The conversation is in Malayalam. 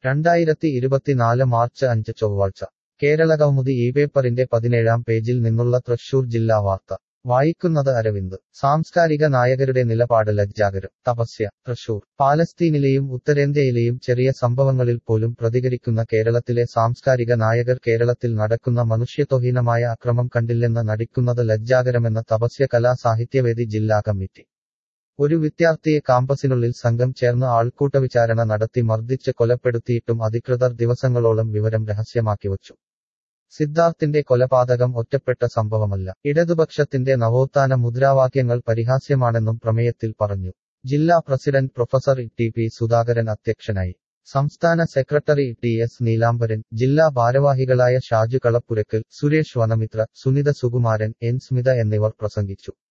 രണ്ടായിരത്തി ഇരുപത്തിനാല് മാർച്ച് അഞ്ച് ചൊവ്വാഴ്ച കേരളകൗമുദി ഈ പേപ്പറിന്റെ പതിനേഴാം പേജിൽ നിന്നുള്ള തൃശൂർ ജില്ലാ വാർത്ത വായിക്കുന്നത് അരവിന്ദ് സാംസ്കാരിക നായകരുടെ നിലപാട് ലജ്ജാകരം തപസ്യ തൃശൂർ പാലസ്തീനിലെയും ഉത്തരേന്ത്യയിലെയും ചെറിയ സംഭവങ്ങളിൽ പോലും പ്രതികരിക്കുന്ന കേരളത്തിലെ സാംസ്കാരിക നായകർ കേരളത്തിൽ നടക്കുന്ന മനുഷ്യത്വഹീനമായ അക്രമം കണ്ടില്ലെന്ന് നടിക്കുന്നത് ലജ്ജാകരമെന്ന തപസ്യ കലാ സാഹിത്യവേദി ജില്ലാ കമ്മിറ്റി ഒരു വിദ്യാർത്ഥിയെ കാമ്പസിനുള്ളിൽ സംഘം ചേർന്ന് ആൾക്കൂട്ടവിചാരണ നടത്തി മർദ്ദിച്ച് കൊലപ്പെടുത്തിയിട്ടും അധികൃതർ ദിവസങ്ങളോളം വിവരം രഹസ്യമാക്കി വച്ചു സിദ്ധാർത്ഥിന്റെ കൊലപാതകം ഒറ്റപ്പെട്ട സംഭവമല്ല ഇടതുപക്ഷത്തിന്റെ നവോത്ഥാന മുദ്രാവാക്യങ്ങൾ പരിഹാസ്യമാണെന്നും പ്രമേയത്തിൽ പറഞ്ഞു ജില്ലാ president professor T P Sudhakaran അധ്യക്ഷനായി സംസ്ഥാന സെക്രട്ടറി ടി എസ് നീലാംബരൻ ജില്ലാ ഭാരവാഹികളായ ഷാജു കളപ്പുരക്കൽ സുരേഷ് വനമിത്ര സുനിത സുകുമാരൻ എൻ സ്മിത എന്നിവർ പ്രസംഗിച്ചു